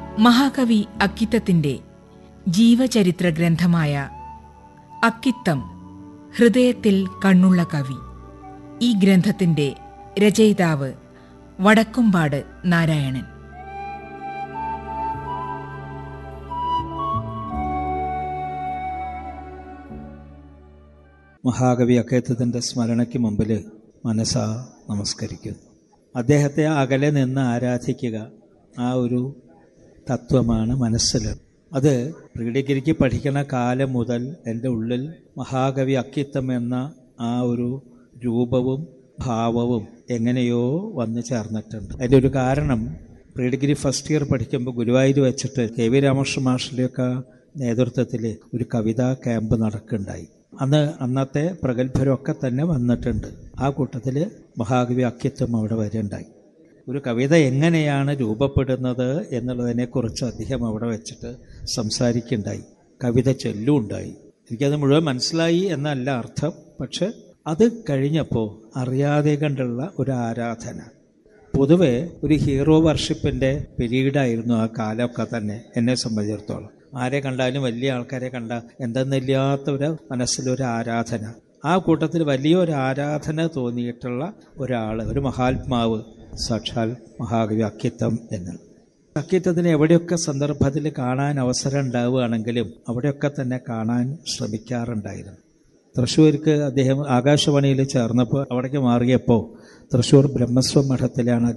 മഹാകവി അക്കിത്തത്തിന്റെ ജീവചരിത്ര ഗ്രന്ഥമായ അക്കിത്തം ഹൃദയത്തിൽ കണ്ണുള്ള കവി ഈ ഗ്രന്ഥത്തിന്റെ രചയിതാവ് വടക്കുംപാട് നാരായണൻ മഹാകവി അക്കേത്തത്തിൻ്റെ സ്മരണയ്ക്ക് മുമ്പിൽ മനസ്സാ നമസ്കരിക്കുന്നു അദ്ദേഹത്തെ അകലെ നിന്ന് ആരാധിക്കുക ആ ഒരു തത്വമാണ് മനസ്സിൽ അത് പ്രീ ഡിഗ്രിക്ക് പഠിക്കുന്ന കാലം മുതൽ എൻ്റെ ഉള്ളിൽ മഹാകവി അക്കിത്തം എന്ന ആ ഒരു രൂപവും ഭാവവും എങ്ങനെയോ വന്നു ചേർന്നിട്ടുണ്ട് അതിൻ്റെ ഒരു കാരണം പ്രീ ഡിഗ്രി ഫസ്റ്റ് ഇയർ പഠിക്കുമ്പോൾ ഗുരുവായൂർ വെച്ചിട്ട് കെ വി രാമകൃഷ്ണ മാഷിൻ്റെയൊക്കെ നേതൃത്വത്തിൽ ഒരു കവിതാ ക്യാമ്പ് നടക്കുന്നുണ്ടായി അന്ന് അന്നത്തെ പ്രഗത്ഭരൊക്കെ തന്നെ വന്നിട്ടുണ്ട് ആ കൂട്ടത്തിൽ മഹാകവി അക്കിത്വം അവിടെ വരെയുണ്ടായി ഒരു കവിത എങ്ങനെയാണ് രൂപപ്പെടുന്നത് എന്നുള്ളതിനെക്കുറിച്ച് അദ്ദേഹം അവിടെ വെച്ചിട്ട് സംസാരിക്കുണ്ടായി കവിത ചൊല്ലുണ്ടായി എനിക്കത് മുഴുവൻ മനസ്സിലായി എന്നല്ല അർത്ഥം പക്ഷെ അത് കഴിഞ്ഞപ്പോൾ അറിയാതെ കണ്ടുള്ള ഒരു ആരാധന പൊതുവെ ഒരു ഹീറോ വർഷിപ്പിൻ്റെ പിരീഡായിരുന്നു ആ കാലമൊക്കെ തന്നെ എന്നെ സംബന്ധിച്ചിടത്തോളം ആരെ കണ്ടാലും വലിയ ആൾക്കാരെ കണ്ട എന്തെന്നില്ലാത്ത ഒരു മനസ്സിലൊരു ആരാധന ആ കൂട്ടത്തിൽ വലിയൊരു ആരാധന തോന്നിയിട്ടുള്ള ഒരാൾ ഒരു മഹാത്മാവ് സാക്ഷാൽ മഹാകവി അക്കിത്തം എന്ന് അക്കിത്തത്തിന് എവിടെയൊക്കെ സന്ദർഭത്തിൽ കാണാൻ അവസരം ഉണ്ടാവുകയാണെങ്കിലും അവിടെയൊക്കെ തന്നെ കാണാൻ ശ്രമിക്കാറുണ്ടായിരുന്നു തൃശ്ശൂർക്ക് അദ്ദേഹം ആകാശവാണിയിൽ ചേർന്നപ്പോൾ അവിടേക്ക് മാറിയപ്പോൾ തൃശ്ശൂർ ബ്രഹ്മസ്വം മഠത്തിലാണ്